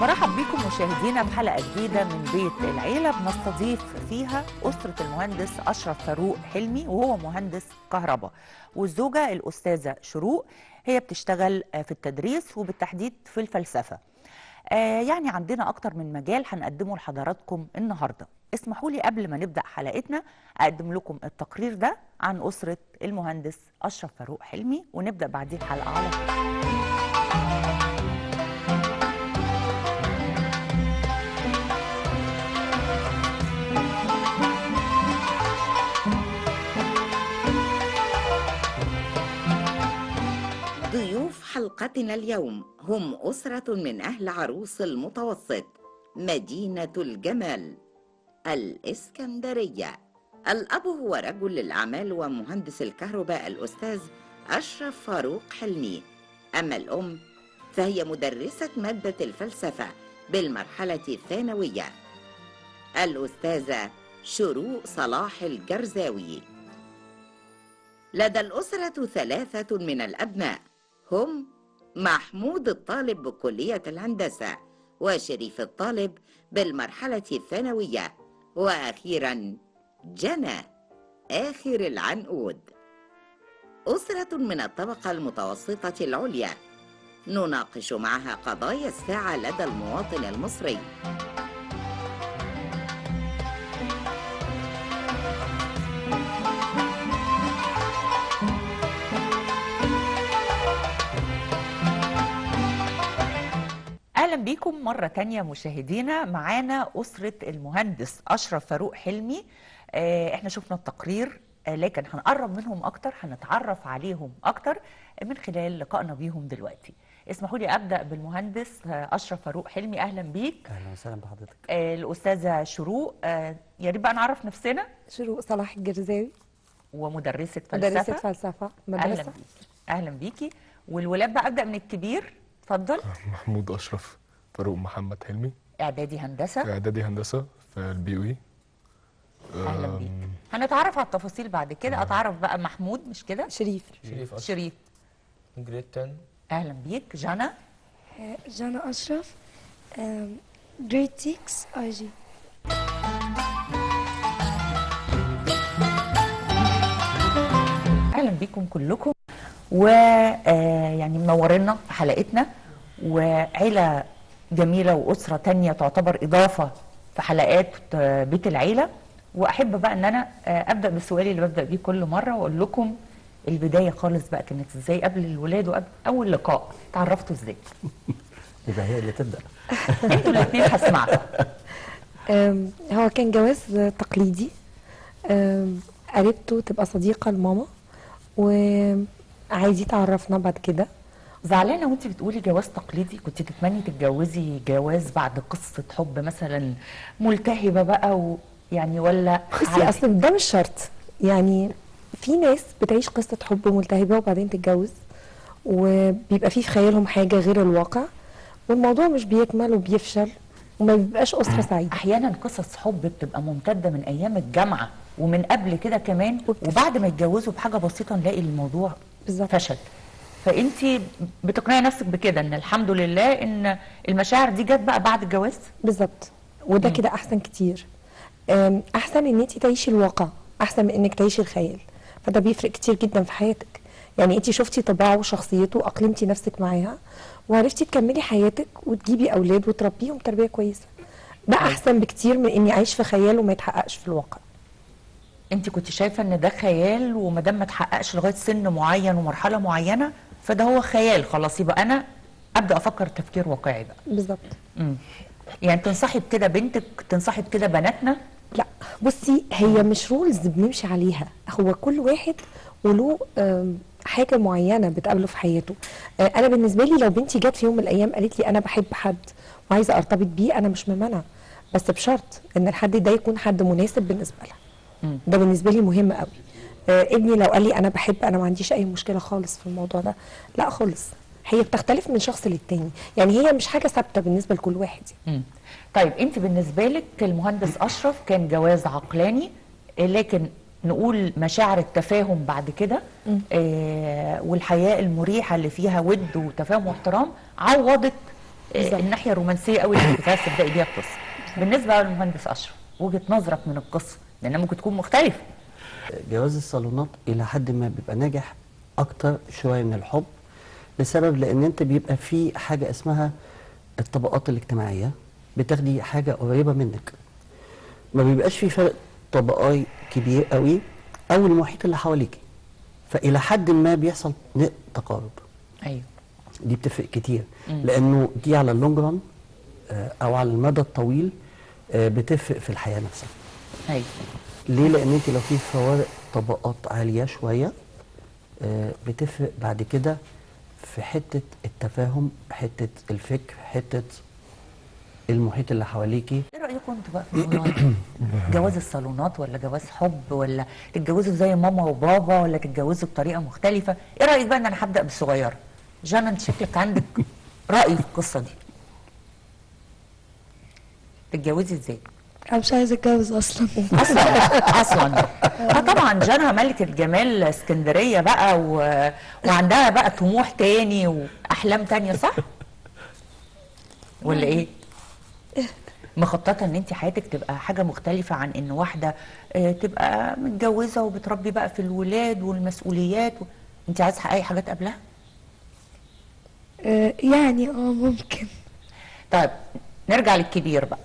مرحب بكم مشاهدينا في حلقة جديدة من بيت العيلة بنستضيف فيها أسرة المهندس أشرف فاروق حلمي وهو مهندس كهرباء والزوجة الأستاذة شروق هي بتشتغل في التدريس وبالتحديد في الفلسفة آه يعني عندنا أكتر من مجال هنقدمه لحضراتكم النهاردة اسمحوا لي قبل ما نبدأ حلقتنا أقدم لكم التقرير ده عن أسرة المهندس أشرف فاروق حلمي ونبدأ بعديه الحلقة على طول ضيوف حلقتنا اليوم هم أسرة من أهل عروس المتوسط مدينة الجمال الإسكندرية الأب هو رجل الأعمال ومهندس الكهرباء الأستاذ أشرف فاروق حلمي أما الأم فهي مدرسة مادة الفلسفة بالمرحلة الثانوية الأستاذة شروق صلاح الجرزاوي لدى الأسرة ثلاثة من الأبناء هم محمود الطالب بكلية الهندسة وشريف الطالب بالمرحلة الثانوية وأخيرا جنى آخر العنقود أسرة من الطبقة المتوسطة العليا نناقش معها قضايا الساعة لدى المواطن المصري اهلا بيكم مره تانية مشاهدينا معانا اسره المهندس اشرف فاروق حلمي آه، احنا شفنا التقرير آه، لكن هنقرب منهم اكتر هنتعرف عليهم اكتر من خلال لقائنا بيهم دلوقتي اسمحوا لي ابدا بالمهندس آه، اشرف فاروق حلمي اهلا بيك اهلا وسهلا بحضرتك آه، الاستاذه شروق آه، يا ريت بقى نعرف نفسنا شروق صلاح الجرزاوي ومدرسه فلسفه مدرسة فلسفة اهلا مدرسة بيكي اهلا بيكي والولاد بقى ابدا من الكبير اتفضل محمود اشرف فاروق محمد حلمي اعدادي هندسه اعدادي هندسه في البي يو اي اهلا بيك هنتعرف على التفاصيل بعد كده اتعرف بقى محمود مش كده شريف شريف أشرف شريف جريد 10 اهلا بيك جنى جانا أشرف جريد 6 اي جي اهلا بيكم كلكم ويعني منورنا في حلقتنا وعيله جميله واسره تانية تعتبر اضافه في حلقات آه، بيت العيله واحب بقى ان انا آه، ابدا بالسؤال اللي ببدا بيه كل مره واقول لكم البدايه خالص بقى كانت ازاي قبل الولاد وقبل اول لقاء تعرفتوا ازاي يبقى هي اللي تبدا انتوا الاثنين هسمعكم أم، هو كان جواز تقليدي أم، قريبته تبقى صديقة لماما وعايزي تعرفنا بعد كده زعلانه وانت بتقولي جواز تقليدي كنت تتمني تتجوزي جواز بعد قصه حب مثلا ملتهبه بقى و يعني ولا بصي عادي؟ اصل ده مش شرط يعني في ناس بتعيش قصة حب ملتهبة وبعدين تتجوز وبيبقى في في خيالهم حاجة غير الواقع والموضوع مش بيكمل وبيفشل وما بيبقاش أسرة سعيدة احيانا قصص حب بتبقى ممتده من ايام الجامعه ومن قبل كده كمان وبتفشل. وبعد ما يتجوزوا بحاجه بسيطه نلاقي الموضوع بالظبط فشل فانت بتقنعي نفسك بكده ان الحمد لله ان المشاعر دي جت بقى بعد الجواز بالظبط وده كده احسن كتير أم، احسن ان انت تعيشي الواقع احسن من انك تعيشي الخيال فده بيفرق كتير جدا في حياتك يعني انت شفتي طباعه وشخصيته واقلمتي نفسك معاها وعرفتي تكملي حياتك وتجيبي اولاد وتربيهم تربيه كويسه ده احسن بكتير من اني اعيش في خيال وما يتحققش في الواقع انت كنت شايفه ان ده خيال وما دام ما اتحققش لغايه سن معين ومرحله معينه فده هو خيال خلاص يبقى انا ابدا افكر تفكير واقعي بقى بالظبط امم يعني تنصحي بكده بنتك تنصحي بكده بناتنا لا بصي هي مش رولز بنمشي عليها هو كل واحد وله آم، حاجه معينه بتقابله في حياته آه، انا بالنسبه لي لو بنتي جت في يوم من الايام قالت لي انا بحب حد وعايزه ارتبط بيه انا مش ممانعه بس بشرط ان الحد ده يكون حد مناسب بالنسبه لها مم. ده بالنسبه لي مهم قوي آه، ابني لو قال لي انا بحب انا ما عنديش اي مشكله خالص في الموضوع ده لا خالص هي بتختلف من شخص للتاني يعني هي مش حاجه ثابته بالنسبه لكل واحد يعني. مم. طيب انت بالنسبه لك المهندس اشرف كان جواز عقلاني آه، لكن نقول مشاعر التفاهم بعد كده آه والحياه المريحه اللي فيها ود وتفاهم واحترام عوضت آه، الناحيه الرومانسيه قوي اللي كنت عايزه تبداي بيها القصه بالنسبه للمهندس اشرف وجهه نظرك من القصه لانها ممكن تكون مختلفه جواز الصالونات الى حد ما بيبقى ناجح اكتر شويه من الحب لسبب لان انت بيبقى في حاجه اسمها الطبقات الاجتماعيه بتاخدي حاجه قريبه منك ما بيبقاش في فرق طبقاي كبير قوي او المحيط اللي حواليك فالى حد ما بيحصل ن- تقارب ايوه دي بتفرق كتير لانه دي على اللونج ران آه، او على المدى الطويل آه، بتفرق في الحياه نفسها ايوه ليه لان انت لو في فوارق طبقات عاليه شويه آه، بتفرق بعد كده في حته التفاهم حته الفكر حته المحيط اللي حواليكي ايه رايكم انتوا بقى في الموضوع ده؟ جواز الصالونات ولا جواز حب ولا تتجوزوا زي ماما وبابا ولا تتجوزوا بطريقه مختلفه ايه رايك بقى ان انا هبدا بالصغيره جانا انت شكلك عندك راي في القصه دي تتجوزي ازاي انا مش عايزه اتجوز اصلا اصلا اصلا اه طبعا جانا ملكه جمال اسكندريه بقى و... وعندها بقى طموح تاني واحلام تانية صح ولا ايه مخططه ان انت حياتك تبقى حاجه مختلفه عن ان واحده آه، تبقى متجوزه وبتربي بقى في الولاد والمسؤوليات و... انت عايزه تحققي حاجات قبلها آه، يعني اه ممكن طيب نرجع للكبير بقى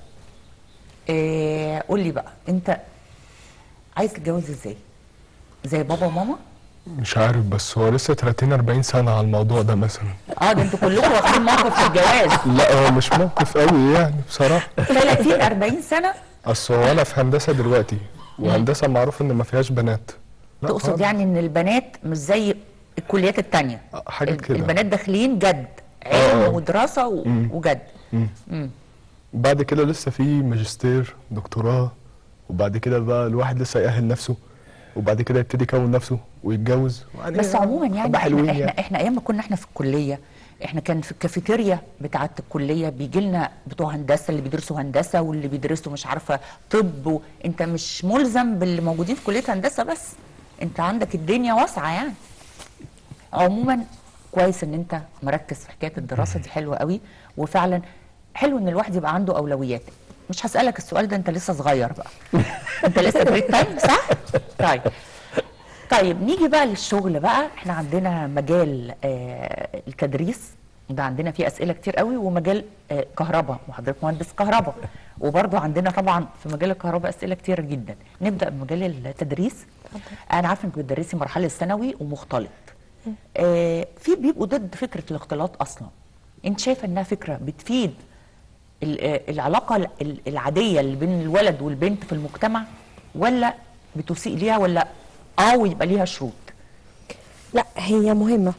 إيه قول لي بقى انت عايز تتجوز ازاي زي بابا وماما مش عارف بس هو لسه 30 40 سنة على الموضوع ده مثلا اه ده انتوا كلكم واخدين موقف في الجواز لا هو مش موقف قوي يعني بصراحة 30 40 سنه اصل هو انا في هندسة دلوقتي وهندسة معروف ان ما فيهاش بنات لا تقصد خالص. يعني ان البنات مش زي الكليات التانية آه، حاجة ال- كده. البنات داخلين جد آه، آه. علم ودراسه و- وجد مم. بعد كده لسه في ماجستير دكتوراه وبعد كده بقى الواحد لسه يأهل نفسه وبعد كده يبتدي يكون نفسه ويتجوز يعني بس عموما يعني حبة احنا حلوين احنا, يعني. احنا ايام ما كنا احنا في الكليه احنا كان في الكافيتيريا بتاعه الكليه بيجي لنا بتوع هندسه اللي بيدرسوا هندسه واللي بيدرسوا مش عارفه طب و... انت مش ملزم باللي موجودين في كليه هندسه بس انت عندك الدنيا واسعه يعني عموما كويس ان انت مركز في حكايه الدراسه دي حلوه قوي وفعلا حلو ان الواحد يبقى عنده اولويات مش هسالك السؤال ده انت لسه صغير بقى انت لسه جريد تايم صح طيب طيب نيجي بقى للشغل بقى احنا عندنا مجال آه التدريس ده عندنا فيه اسئله كتير قوي ومجال آه كهرباء وحضرتك مهندس كهرباء وبرضه عندنا طبعا في مجال الكهرباء اسئله كتيره جدا نبدا بمجال التدريس انا عارفه انك بتدرسي مرحله الثانوي ومختلط آه في بيبقوا ضد فكره الاختلاط اصلا انت شايفه انها فكره بتفيد ال- آه، العلاقه ال- العاديه اللي بين الولد والبنت في المجتمع ولا بتسيء ليها ولا اه ويبقى ليها شروط لا هي مهمة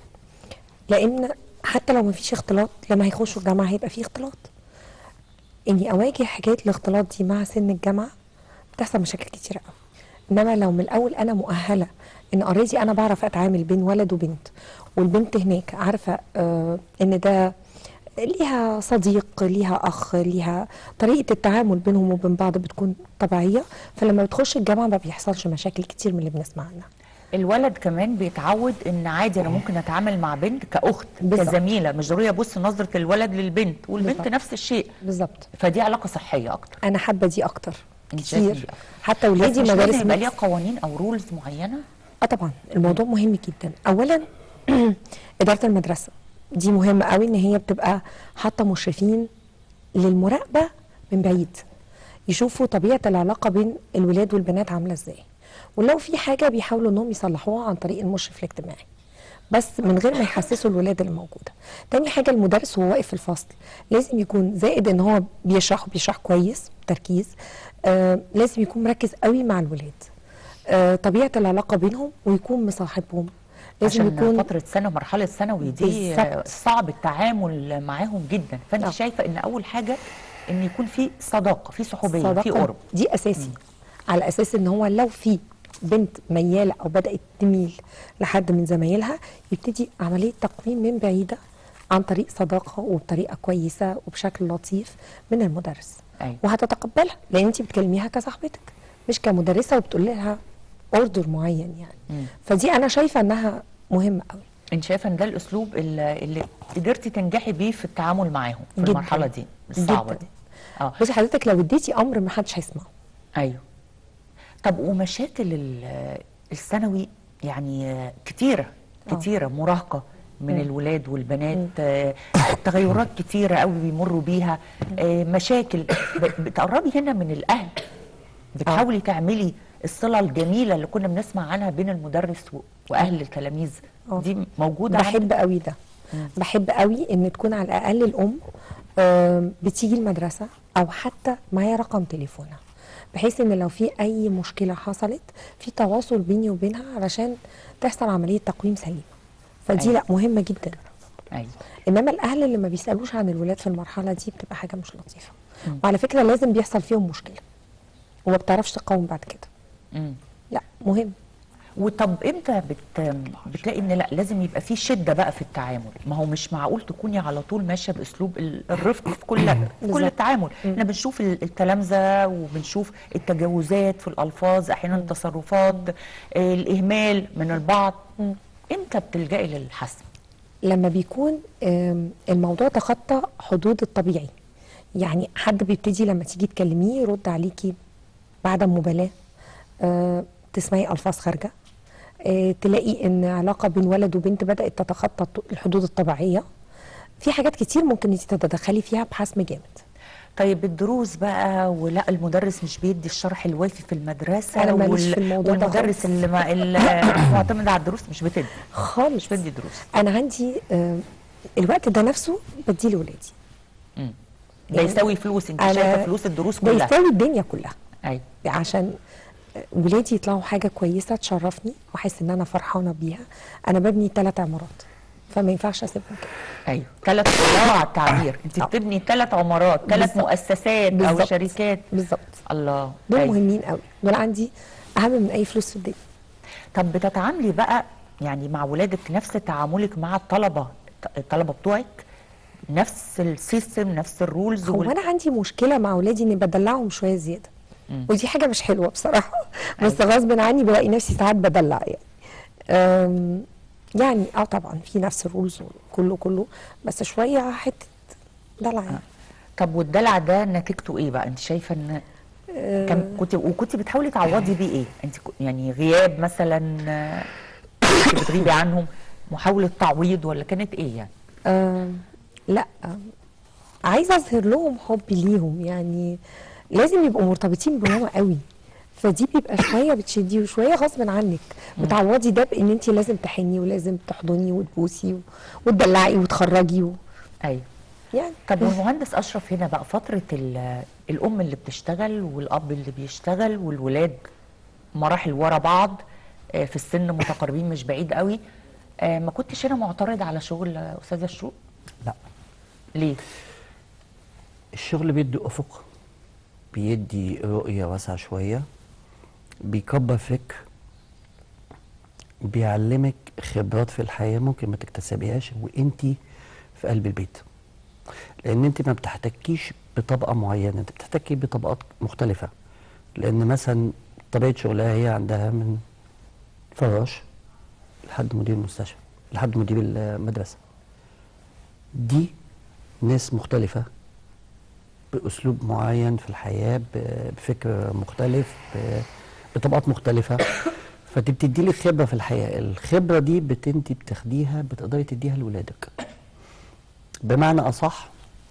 لأن حتى لو مفيش اختلاط لما هيخشوا الجامعة هيبقى فيه اختلاط إني أواجه حكاية الاختلاط دي مع سن الجامعة بتحصل مشاكل كتير قوي إنما لو من الأول أنا مؤهلة إن أوريدي أنا بعرف أتعامل بين ولد وبنت والبنت هناك عارفة آه إن ده ليها صديق ليها أخ ليها طريقة التعامل بينهم وبين بعض بتكون طبيعية فلما بتخش الجامعة ما بيحصلش مشاكل كتير من اللي بنسمع عنها الولد كمان بيتعود ان عادي انا ممكن اتعامل مع بنت كاخت بالظبط. كزميله مش ضروري ابص نظره الولد للبنت والبنت بالظبط. نفس الشيء بالظبط فدي علاقه صحيه اكتر انا حابه دي اكتر انت شايفة دي كتير أكتر. حتى بس ولادي مش مدارس لازم يبقى ليها ميكس. قوانين او رولز معينه اه طبعا الموضوع مهم جدا اولا اداره المدرسه دي مهمه قوي ان هي بتبقى حاطه مشرفين للمراقبه من بعيد يشوفوا طبيعه العلاقه بين الولاد والبنات عامله ازاي ولو في حاجه بيحاولوا انهم يصلحوها عن طريق المشرف الاجتماعي بس من غير ما يحسسوا الولاد اللي موجوده تاني حاجه المدرس وهو واقف في الفصل لازم يكون زائد ان هو بيشرح وبيشرح كويس تركيز آه لازم يكون مركز قوي مع الولاد آه طبيعه العلاقه بينهم ويكون مصاحبهم لازم عشان يكون فتره سنه مرحله ثانوي دي بالظبط. صعب التعامل معاهم جدا فانت آه. شايفه ان اول حاجه ان يكون في صداقه في صحوبيه في صداقة قرب دي اساسي على اساس ان هو لو في بنت مياله او بدات تميل لحد من زمايلها يبتدي عمليه تقويم من بعيده عن طريق صداقه وبطريقه كويسه وبشكل لطيف من المدرس أيوة. وهتتقبلها لان انت بتكلميها كصاحبتك مش كمدرسه وبتقولي لها اوردر معين يعني مم. فدي انا شايفه انها مهمه قوي انت شايفه ان ده الاسلوب اللي, اللي قدرتي تنجحي بيه في التعامل معاهم في جداً. المرحله دي الصعبه جداً. دي اه بصي حضرتك لو اديتي امر ما حدش هيسمعه ايوه طب ومشاكل ال- الثانوي يعني آه، كتيره كتيره مراهقه من الولاد والبنات آه، تغيرات كتيره قوي بيمروا بيها آه، مشاكل ب- بتقربي هنا من الاهل بتحاولي تعملي الصله الجميله اللي كنا بنسمع عنها بين المدرس و- واهل التلاميذ آه. دي موجوده عندك؟ بحب قوي ده بحب قوي ان تكون على الاقل الام آم، بتيجي المدرسه او حتى معايا رقم تليفونها بحيث ان لو في اي مشكله حصلت في تواصل بيني وبينها علشان تحصل عمليه تقويم سليمه فدي أيوة. لا مهمه جدا ايوه انما الاهل اللي ما بيسالوش عن الولاد في المرحله دي بتبقى حاجه مش لطيفه وعلى فكره لازم بيحصل فيهم مشكله وما بتعرفش تقاوم بعد كده مم. لا مهم وطب امتى بت... بتلاقي ان لا لازم يبقى في شده بقى في التعامل ما هو مش معقول تكوني على طول ماشيه باسلوب ال- الرفق في كل في كل بالظبط. التعامل احنا بنشوف ال- التلامذه وبنشوف التجاوزات في الالفاظ احيانا التصرفات آه، الاهمال من البعض امتى بتلجئي للحسم لما بيكون آم، الموضوع تخطى حدود الطبيعي يعني حد بيبتدي لما تيجي تكلميه يرد عليكي بعدم مبالاة آه، تسمعي ألفاظ خارجة آه، تلاقي ان علاقة بين ولد وبنت بدأت تتخطى الط- الحدود الطبيعية في حاجات كتير ممكن انت تتدخلي فيها بحسم جامد طيب الدروس بقى ولا المدرس مش بيدي الشرح الوافي في المدرسه أنا ماليش في الموضوع ده والمدرس خالص. اللي, ما اللي معتمد على الدروس مش بتدي خالص مش بدي دروس انا عندي آه، الوقت ده نفسه بديه لولادي ده يعني يساوي فلوس انت أنا- شايفه فلوس الدروس ده كلها يساوي الدنيا كلها ايوه عشان ولادي يطلعوا حاجه كويسه تشرفني واحس ان انا فرحانه بيها انا ببني ثلاث عمارات فما ينفعش اسيبهم كده ايوه ثلاث الله على التعبير انت آه. بتبني ثلاث عمارات ثلاث بالظبط. مؤسسات او بالظبط. شركات بالظبط الله دول أيوة. مهمين قوي دول عندي اهم من اي فلوس في الدنيا طب بتتعاملي بقى يعني مع ولادك نفس تعاملك مع الطلبه الطلبه بتوعك نفس السيستم نفس الرولز هو انا عندي مشكله مع اولادي اني بدلعهم شويه زياده ودي حاجه مش حلوه بصراحه بس غصب عني بلاقي نفسي ساعات بدلع يعني أم، يعني اه طبعا في نفس الرولز كله كله بس شويه حته دلع يعني. طب والدلع ده نتيجته ايه بقى انت شايفه ان كان كنت وكنت بتحاولي تعوضي بيه ايه انت ك- يعني غياب مثلا آه، كنت بتغيبي عنهم محاوله تعويض ولا كانت ايه يعني آم، لا آم، عايزه اظهر لهم حبي ليهم يعني لازم يبقوا مرتبطين بماما قوي فدي بيبقى شويه بتشديه وشويه غصب عنك بتعوضي ده بان انت لازم تحني ولازم تحضني وتبوسي و- وتدلعي وتخرجي و... ايوه يعني طب والمهندس اشرف هنا بقى فتره ال- الام اللي بتشتغل والاب اللي بيشتغل والولاد مراحل ورا بعض آه، في السن متقاربين مش بعيد قوي آه، ما كنتش هنا معترض على شغل آه، استاذه شروق لا ليه الشغل بيدي افق بيدي رؤيه واسعه شويه بيكبر فكر بيعلمك خبرات في الحياه ممكن ما تكتسبيهاش وانتي في قلب البيت لان انت ما بتحتكيش بطبقه معينه انت بتحتكي بطبقات مختلفه لان مثلا طبيعه شغلها هي عندها من فراش لحد مدير المستشفى لحد مدير المدرسه دي ناس مختلفه باسلوب معين في الحياه ب- بفكر مختلف ب- بطبقات مختلفه فانت بتدي لك خبره في الحياه الخبره دي بت- انت بتاخديها بتقدري تديها لاولادك بمعنى اصح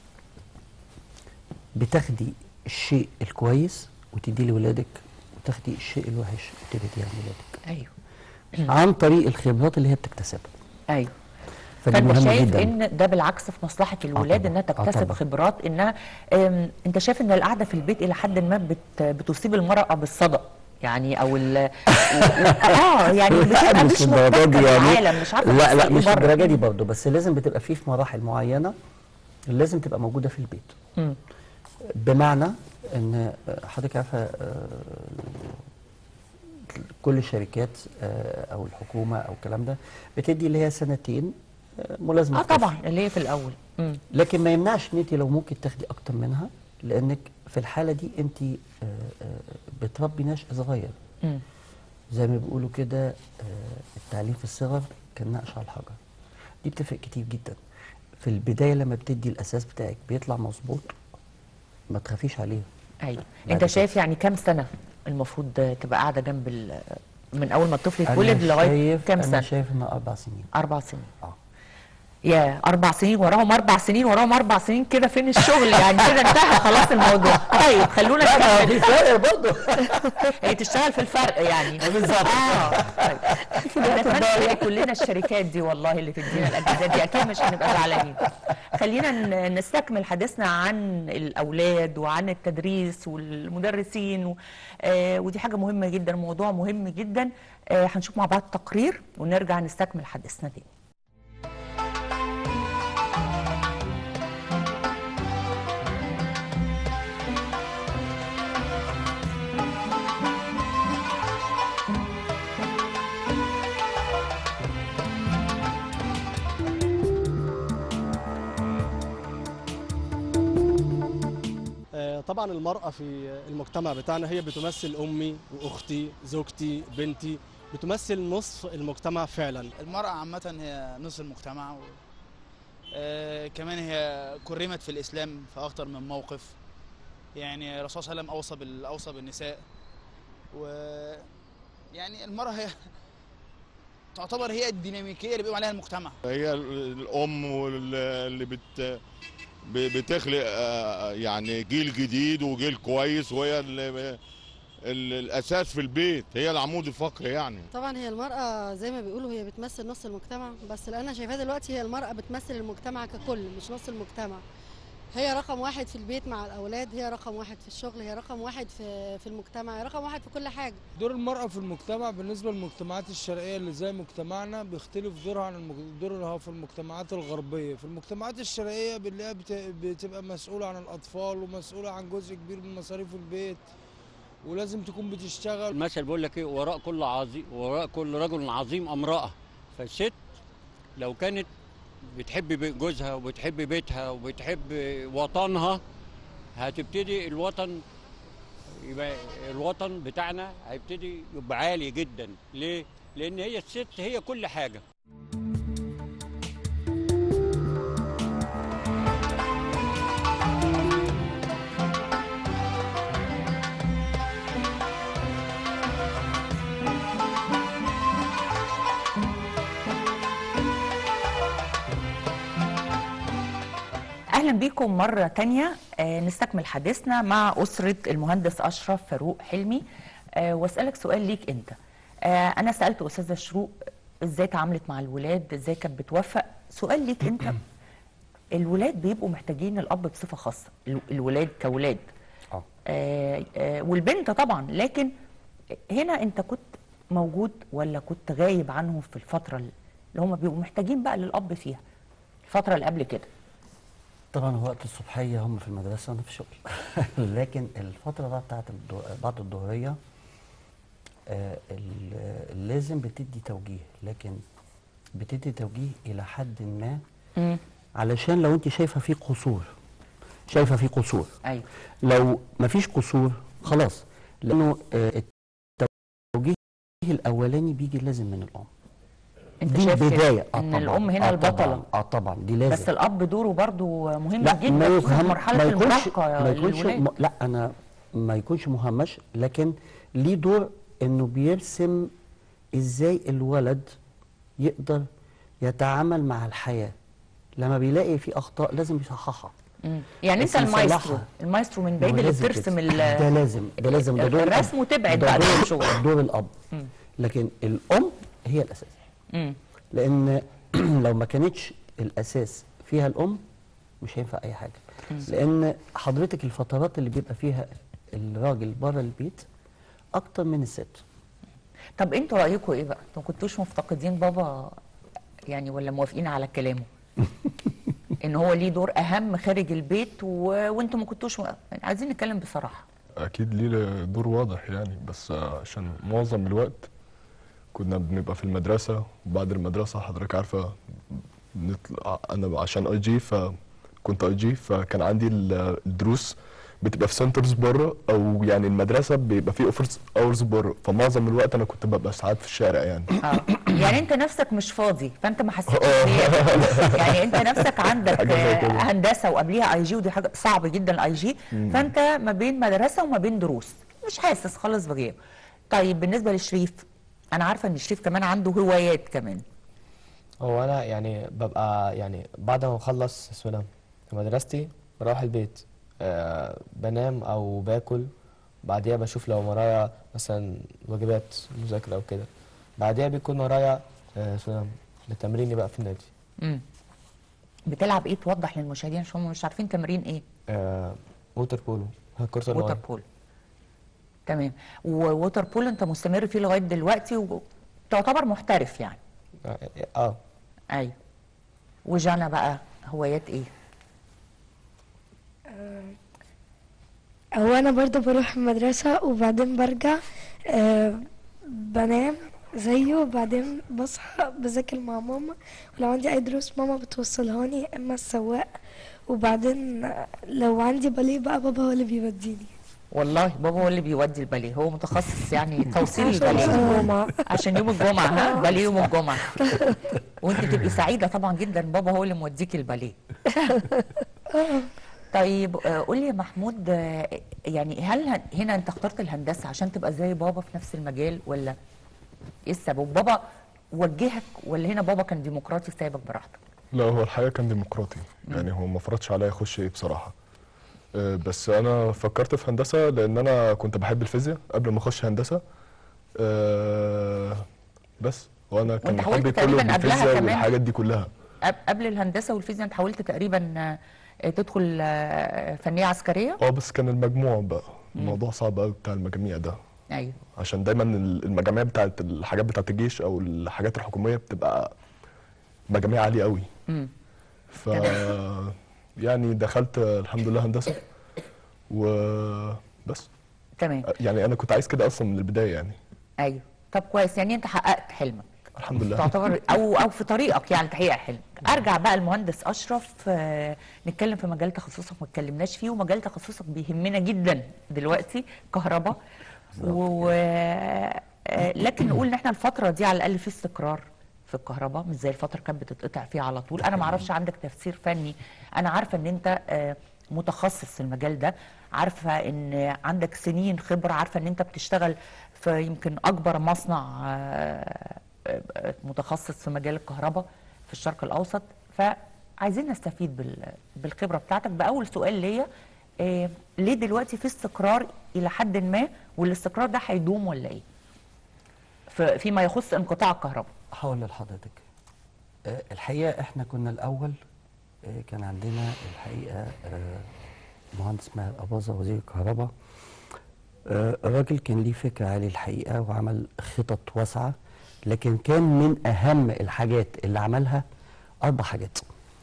بتاخدي الشيء الكويس وتديه لاولادك وتاخدي الشيء الوحش وتبعديه عن ولادك ايوه عن طريق الخبرات اللي هي بتكتسبها ايوه فدي فانت مهمه شايف جدا ان ده بالعكس في مصلحه الولاد طبعاً. انها آه تكتسب طبعاً. خبرات انها آم، انت شايف ان القعده في البيت الى حد ما بت بتصيب المراه بالصدأ يعني او ال اه يعني بتبقى لا مش للدرجة محتكه دي بالعالم مش عارفه لا تحصل لا إيه مش بره. الدرجه دي برضه بس لازم بتبقى فيه في مراحل معينه لازم تبقى موجوده في البيت مم. بمعنى ان حضرتك عارفه آه، كل الشركات آه، او الحكومه او الكلام ده بتدي اللي هي سنتين آه، ملازمه اه الطفل. طبعا اللي هي في الاول مم. لكن ما يمنعش ان انت لو ممكن تاخدي اكتر منها لانك في الحاله دي انت آه، آه، بتربي نشء صغير مم. زي ما بيقولوا كده آه، التعليم في الصغر كالنقش على الحجر دي بتفرق كتير جدا في البدايه لما بتدي الاساس بتاعك بيطلع مظبوط ما تخافيش عليه ايوه بعد انت كده. شايف يعني كام سنه المفروض تبقى قاعده جنب ال- من اول ما الطفل أنا يتولد لغايه شايف- كام انا سنه شايف انها اربع سنين اربع سنين اه يا اربع سنين وراهم اربع سنين وراهم اربع سنين كده فين الشغل يعني كده انتهى خلاص الموضوع طيب خلونا نكمل فرق برضه هي تشتغل في الفرق يعني بالظبط. اه طيب نتمنى نلاقي كلنا الشركات دي والله اللي تدينا الاجازات دي اكيد مش هنبقى زعلانين خلينا ن- نستكمل حديثنا عن الاولاد وعن التدريس والمدرسين و... آه ودي حاجه مهمه جدا موضوع مهم جدا آه هنشوف مع بعض تقرير ونرجع نستكمل حديثنا تاني آه، طبعا المرأة في المجتمع بتاعنا هي بتمثل أمي وأختي زوجتي بنتي بتمثل نصف المجتمع فعلا المرأة عامة هي نصف المجتمع و... آه كمان هي كرمت في الإسلام في أكتر من موقف يعني الرسول صلى الله عليه وسلم أوصى بال... أوصى بالنساء و يعني المرأة هي تعتبر هي الديناميكية اللي بيقوم عليها المجتمع هي ال- الام وال- اللي بت ب- بتخلق آه، يعني جيل جديد وجيل كويس وهي ال- ال- الاساس في البيت هي العمود الفقري يعني طبعا هي المرأة زي ما بيقولوا هي بتمثل نص المجتمع بس اللي أنا شايفاه دلوقتي هي المرأة بتمثل المجتمع ككل مش نص المجتمع هي رقم واحد في البيت مع الأولاد هي رقم واحد في الشغل هي رقم واحد في في المجتمع هي رقم واحد في كل حاجة دور المرأة في المجتمع بالنسبة للمجتمعات الشرقية اللي زي مجتمعنا بيختلف دورها عن المج- دورها في المجتمعات الغربية في المجتمعات الشرقية بنلاقيها بت- بتبقى مسؤولة عن الأطفال ومسؤولة عن جزء كبير من مصاريف البيت ولازم تكون بتشتغل المثل بيقول لك ايه وراء كل عظيم وراء كل رجل عظيم امراه فالست لو كانت بتحب بي- جوزها وبتحب بيتها وبتحب وطنها هتبتدي الوطن يبقى الوطن بتاعنا هيبتدي يبقى عالي جدا ليه؟ لان هي الست هي كل حاجه اهلا بيكم مره تانية آه، نستكمل حديثنا مع اسره المهندس اشرف فاروق حلمي آه، واسالك سؤال ليك انت آه، انا سالت استاذه شروق ازاي تعاملت مع الولاد ازاي كانت بتوفق سؤال ليك انت الولاد بيبقوا محتاجين الاب بصفه خاصه ال- الولاد كولاد اه آه، آه، والبنت طبعا لكن هنا انت كنت موجود ولا كنت غايب عنهم في الفتره اللي هم بيبقوا محتاجين بقى للاب فيها الفتره اللي قبل كده طبعا وقت الصبحيه هم في المدرسه وانا في الشغل لكن الفتره بقى بتاعت الدو... بعد الظهريه آه ال- لازم بتدي توجيه لكن بتدي توجيه الى حد ما مم. علشان لو انت شايفه في قصور شايفه في قصور ايوه لو مفيش قصور خلاص لانه آه، التوجيه الاولاني بيجي لازم من الام انت دي شايف كده البدايه ان الام هنا آه البطله طبعا اه طبعا دي لازم بس الاب دوره برضو مهم لا جدا ما في يفهم مرحله ما يكونش المراهقه ما يكونش للولاد م... لا انا ما يكونش مهمش لكن ليه دور انه بيرسم ازاي الولد يقدر يتعامل مع الحياه لما بيلاقي في اخطاء لازم يصححها مم. يعني انت بس المايسترو يصلحها. المايسترو من ما بعيد هو اللي لازم بترسم كده. ال- ده لازم ده لازم ده دور الأب. الرسم وتبعد ده بقى دور عن الشغل دور الاب مم. لكن الام هي الاساس مم. لان لو ما كانتش الاساس فيها الام مش هينفع اي حاجه لان حضرتك الفترات اللي بيبقى فيها الراجل بره البيت اكتر من الست طب انتوا رايكم ايه بقى انتوا ما كنتوش مفتقدين بابا يعني ولا موافقين على كلامه ان هو ليه دور اهم خارج البيت و... وانتوا ما كنتوش م... يعني عايزين نتكلم بصراحه اكيد ليه دور واضح يعني بس عشان معظم الوقت كنا بنبقى في المدرسه وبعد المدرسه حضرتك عارفه نطلع انا عشان اي جي فكنت اي جي فكان عندي ال- الدروس بتبقى في سنترز بره او يعني المدرسه بيبقى فيه اوفرز اورز بره فمعظم الوقت انا كنت ببقى ساعات في الشارع يعني اه يعني انت نفسك مش فاضي فانت ما حسيتش بغياب. يعني انت نفسك عندك حاجة زي كده. آه، هندسه وقبليها اي جي ودي حاجه صعب جدا الاي جي مم. فانت ما بين مدرسه وما بين دروس مش حاسس خالص بغياب طيب بالنسبه لشريف انا عارفه ان شريف كمان عنده هوايات كمان هو انا يعني ببقى يعني بعد ما بخلص اسمه ده مدرستي بروح البيت آه بنام او باكل بعديها بشوف لو ورايا مثلا واجبات مذاكره او كده بعديها بيكون ورايا آه اسمه ده تمريني بقى في النادي مم. بتلعب ايه توضح للمشاهدين عشان هم مش عارفين تمرين ايه آه ووتر بولو كرة ووتر المية بول تمام وووتر بول انت مستمر فيه لغايه دلوقتي وتعتبر محترف يعني اه آه. ايوه وجانا بقى هوايات ايه هو انا برضه بروح المدرسة وبعدين برجع آه بنام زيه وبعدين بصحى بذاكر مع ماما ولو عندي اي دروس ماما بتوصلهاني يا اما السواق وبعدين آه، لو عندي باليه بقى بابا هو اللي بيوديني والله بابا هو اللي بيودي الباليه هو متخصص يعني توصيل عشان الباليه يوم الجمعة. عشان يوم الجمعه ها باليه يوم الجمعه وانت تبقي سعيده طبعا جدا بابا هو اللي موديكي الباليه طيب آه، قول لي يا محمود آه، يعني هل ه- هنا انت اخترت الهندسه عشان تبقى زي بابا في نفس المجال ولا ايه السبب بابا وجهك ولا هنا بابا كان ديمقراطي سايبك براحتك لا هو الحقيقه كان ديمقراطي يعني هو ما فرضش عليا اخش ايه بصراحه آه، بس انا فكرت في هندسه لان انا كنت بحب الفيزياء قبل ما اخش هندسه آه، بس وانا كان وانت حاولت حبي كله تقريباً قبلها بالفيزياء كمان؟ والحاجات دي كلها قب- قبل الهندسه والفيزياء انت حاولت تقريبا آه، تدخل آه، فنيه عسكريه اه بس كان المجموع بقى الموضوع صعب قوي بتاع المجاميع ده ايوه عشان دايما ال- المجاميع بتاعت الحاجات بتاعت الجيش او الحاجات الحكوميه بتبقى مجاميع عاليه قوي امم ف يعني دخلت الحمد لله هندسه وبس تمام يعني انا كنت عايز كده اصلا من البدايه يعني ايوه طب كويس يعني انت حققت حلمك الحمد لله تعتبر او او في طريقك يعني تحقيق حلمك ارجع بقى المهندس اشرف آه، نتكلم في مجال تخصصك ما اتكلمناش فيه ومجال تخصصك بيهمنا جدا دلوقتي كهرباء و آه، لكن نقول ان احنا الفتره دي على الاقل في استقرار في الكهرباء مش زي الفتره كانت بتتقطع فيها على طول انا ما اعرفش عندك تفسير فني انا عارفه ان انت آه، متخصص في المجال ده عارفه ان عندك سنين خبره عارفه ان انت بتشتغل في يمكن اكبر مصنع آه، آه، متخصص في مجال الكهرباء في الشرق الاوسط فعايزين نستفيد بال- بالخبره بتاعتك باول سؤال ليا آه، ليه دلوقتي في استقرار الى حد ما والاستقرار ده هيدوم ولا ايه ف- فيما يخص انقطاع الكهرباء هقول لحضرتك آه، الحقيقه احنا كنا الاول آه، كان عندنا الحقيقه آه، مهندس ماهر اباظه وزير الكهرباء آه، الراجل كان ليه فكره عالي الحقيقه وعمل خطط واسعه لكن كان من اهم الحاجات اللي عملها اربع حاجات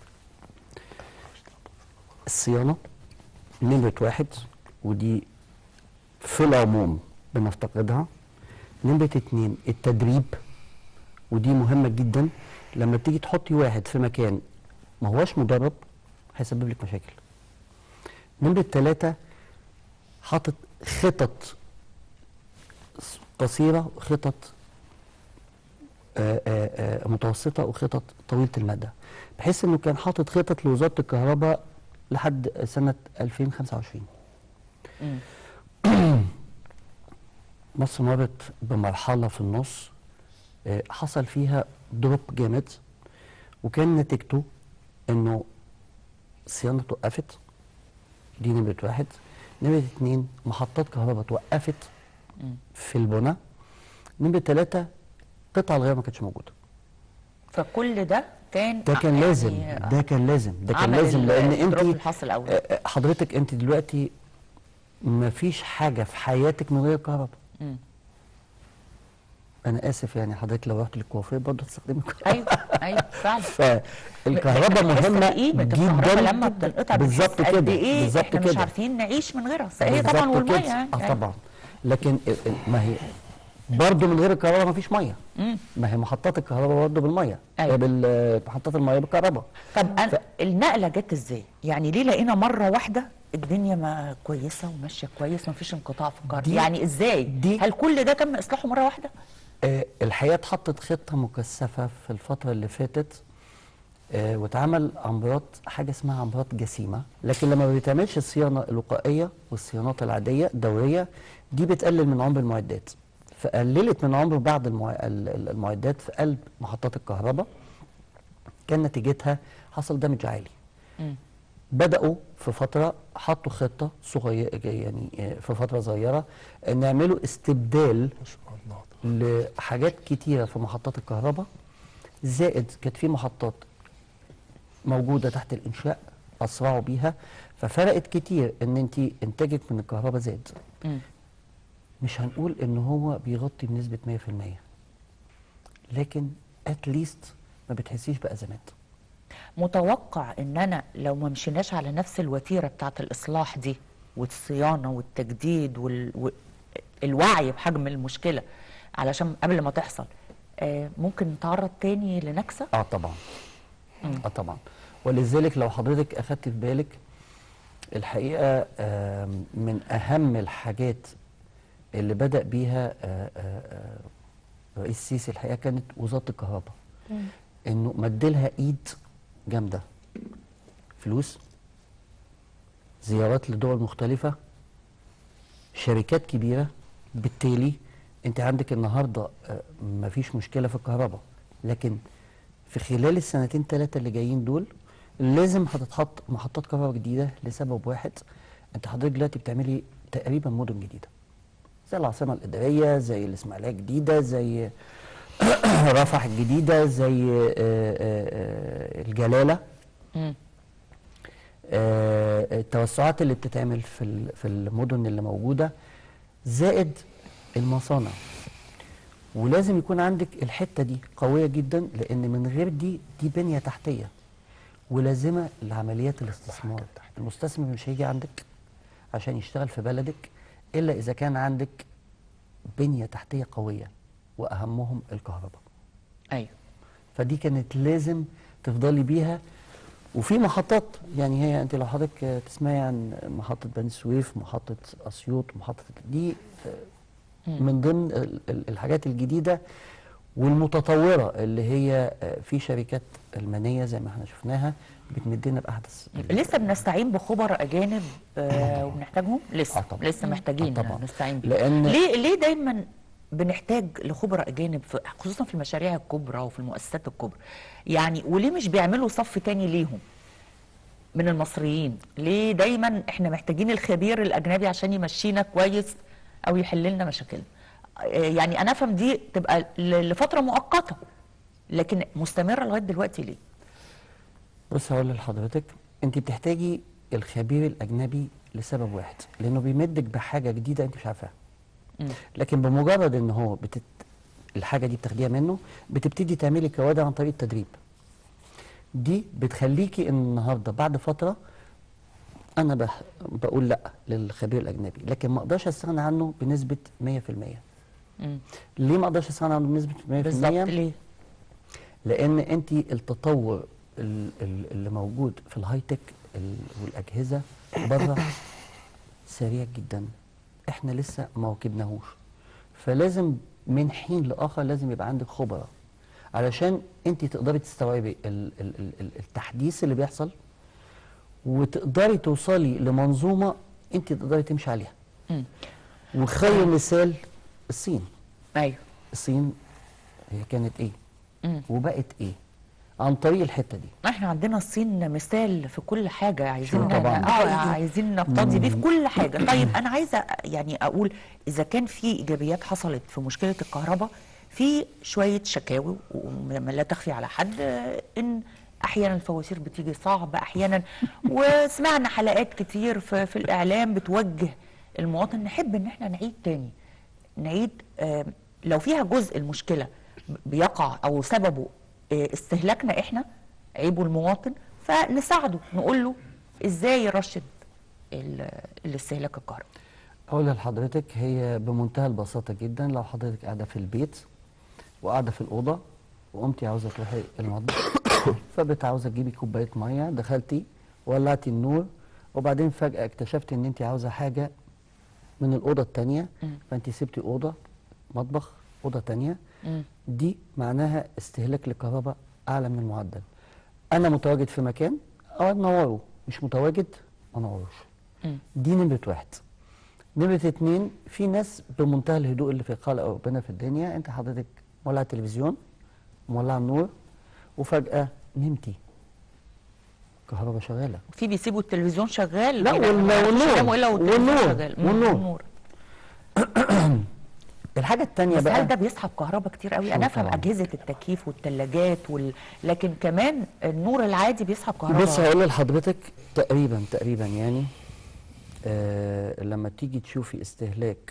الصيانه نمره واحد ودي في العموم بنفتقدها نمره اتنين التدريب ودي مهمه جدا لما تيجي تحطي واحد في مكان ما هوش مدرب هيسبب لك مشاكل نمره ثلاثة حاطط خطط قصيرة وخطط آه، آه، آه، متوسطة وخطط طويلة المدى بحيث انه كان حاطط خطط لوزارة الكهرباء لحد سنة 2025 مصر مرت بمرحلة في النص آه، حصل فيها دروب جامد وكان نتيجته انه صيانة توقفت دي نمرة واحد نمرة اتنين محطات كهرباء توقفت في البنى نمرة تلاتة قطع الغيار ما كانتش موجودة فكل ده كان ده كان يعني لازم ده كان لازم ده كان عمل لازم ال- لان الدروب انت الحاصل الأول. آه، آه، حضرتك انت دلوقتي ما فيش حاجه في حياتك من غير كهرباء مم. انا اسف يعني حضرتك لو رحت للكوافير برضه تستخدمي الكهرباء ايوه ايوه فعلا فالكهرباء بتحس مهمه بقيمة الكهرباء جدا لما بتنقطع بالظبط بتحس قد كده ايه بالظبط احنا كده مش عارفين نعيش من غيرها هي بالظبط طبعا كده. والميه يعني اه طبعا لكن ال- ال- ما هي برضه من غير الكهرباء ما فيش ميه مم. ما هي محطات الكهرباء برضه بالميه أيوة. بال- محطات الميه بالكهرباء طب أنا النقله جت ازاي؟ يعني ليه لقينا مره واحده الدنيا ما كويسه وماشيه كويس ومفيش انقطاع في الكهرباء دي- يعني ازاي دي- هل كل ده تم اصلاحه مره واحده آه، الحقيقه اتحطت خطه مكثفه في الفتره اللي فاتت آه، واتعمل عمرات حاجه اسمها عمرات جسيمه لكن لما ما بيتعملش الصيانه الوقائيه والصيانات العاديه الدوريه دي بتقلل من عمر المعدات فقللت من عمر بعض المع... ال- ال- المعدات في قلب محطات الكهرباء كان نتيجتها حصل دمج عالي بدأوا في فترة حطوا خطة صغيرة يعني آه، في فترة صغيرة ان يعملوا استبدال لحاجات كتيرة في محطات الكهرباء زائد كانت في محطات موجودة تحت الإنشاء أسرعوا بيها ففرقت كتير ان انت انتاجك من الكهرباء زاد مم. مش هنقول ان هو بيغطي بنسبة 100% لكن اتليست ما بتحسيش بأزمات متوقع ان انا لو ما مشيناش على نفس الوتيره بتاعت الاصلاح دي والصيانه والتجديد والوعي بحجم المشكله علشان قبل ما تحصل آه، ممكن نتعرض تاني لنكسه اه طبعا مم. اه طبعا ولذلك لو حضرتك اخدت في بالك الحقيقه آم، من اهم الحاجات اللي بدا بيها آه، آه، آه، رئيس السيسي الحقيقه كانت وزاره الكهرباء انه مدلها ايد جامده فلوس زيارات لدول مختلفه شركات كبيره بالتالي انت عندك النهارده آه، مفيش مشكله في الكهرباء لكن في خلال السنتين ثلاثه اللي جايين دول لازم هتتحط محطات كهرباء جديده لسبب واحد انت حضرتك دلوقتي بتعملي تقريبا مدن جديده زي العاصمه الاداريه زي الاسماعيليه الجديده زي رفح الجديده زي آه، آه، آه، الجلاله مم. آه، التوسعات اللي بتتعمل في ال- في المدن اللي موجوده زائد المصانع ولازم يكون عندك الحته دي قويه جدا لان من غير دي دي بنيه تحتيه ولازمه لعمليات الاستثمار المستثمر مش هيجي عندك عشان يشتغل في بلدك الا اذا كان عندك بنيه تحتيه قويه واهمهم الكهرباء ايوه فدي كانت لازم تفضلي بيها وفي محطات يعني هي انت لو حضرتك آه، تسمعي عن محطه بني سويف محطه اسيوط محطه دي آه، مم. من ضمن ال- ال- الحاجات الجديده والمتطوره اللي هي آه، في شركات المانيه زي ما احنا شفناها بتمدنا باحدث لسه بنستعين بخبراء اجانب آه وبنحتاجهم لسه طبعاً. لسه محتاجين آه طبعاً. نستعين بيهم لأن- ليه ليه دايما بنحتاج لخبراء اجانب في خصوصا في المشاريع الكبرى وفي المؤسسات الكبرى يعني وليه مش بيعملوا صف تاني ليهم من المصريين ليه دايما احنا محتاجين الخبير الاجنبي عشان يمشينا كويس او يحل لنا مشاكلنا آه، يعني انا افهم دي تبقى ل- لفتره مؤقته لكن مستمره لغايه دلوقتي ليه بص هقول لحضرتك انت بتحتاجي الخبير الاجنبي لسبب واحد لانه بيمدك بحاجه جديده انت مش عارفاها مم. لكن بمجرد ان هو بتت... الحاجه دي بتاخديها منه بتبتدي تعملي كوادر عن طريق التدريب دي بتخليكي ان النهارده بعد فتره انا بح... بقول لا للخبير الاجنبي لكن ما اقدرش استغنى عنه بنسبه 100% مم. ليه ما اقدرش استغنى عنه بنسبه 100% بالظبط ليه لان انت التطور ال- ال- اللي موجود في الهاي تك ال- والاجهزه بره سريع جدا احنا لسه ما واكبناهوش فلازم من حين لاخر لازم يبقى عندك خبراء علشان انت تقدري تستوعبي ال- ال- ال- ال- التحديث اللي بيحصل وتقدري توصلي لمنظومه انت تقدري تمشي عليها مم. وخير مثال الصين ايوه الصين هي كانت ايه مم. وبقت ايه عن طريق الحته دي احنا عندنا الصين مثال في كل حاجه عايزين طبعاً. اه عايزين نقتدي بيه في كل حاجه طيب انا عايزه يعني اقول اذا كان في ايجابيات حصلت في مشكله الكهرباء في شويه شكاوي وما لا تخفي على حد آه، ان احيانا الفواتير بتيجي صعب احيانا وسمعنا حلقات كتير في, في الاعلام بتوجه المواطن نحب ان احنا نعيد تاني نعيد آه، لو فيها جزء المشكله بيقع او سببه آه، استهلاكنا احنا عيبه المواطن فنساعده نقول له ازاي يرشد ال- الاستهلاك الكهرباء اقول لحضرتك هي بمنتهى البساطه جدا لو حضرتك قاعده في البيت وقاعده في الاوضه وقمتي عاوزه تروحي المطبخ فبت عاوزه تجيبي كوبايه ميه دخلتي ولعتي النور وبعدين فجاه اكتشفت ان انت عاوزه حاجه من الاوضه الثانيه مم. فانت سبتي اوضه مطبخ اوضه ثانيه مم. دي معناها استهلاك للكهرباء اعلى من المعدل انا متواجد في مكان اه انوره مش متواجد ما انوروش مم. دي نمره واحد نمره اتنين في ناس بمنتهى الهدوء اللي في خلق ربنا في الدنيا انت حضرتك مولع التلفزيون مولع النور وفجاه نمتي كهرباء شغاله في بيسيبوا التلفزيون شغال لا، ما وال- يعرفوش والنور. يناموا الا والتلفزيون والنور. شغال. مم، والنور. الحاجه الثانيه بس بقى هل ده بيسحب كهرباء كتير قوي انا افهم طبعاً. اجهزه التكييف والثلاجات وال... لكن كمان النور العادي بيسحب كهرباء بص هقول لحضرتك تقريبا تقريبا يعني آه لما تيجي تشوفي استهلاك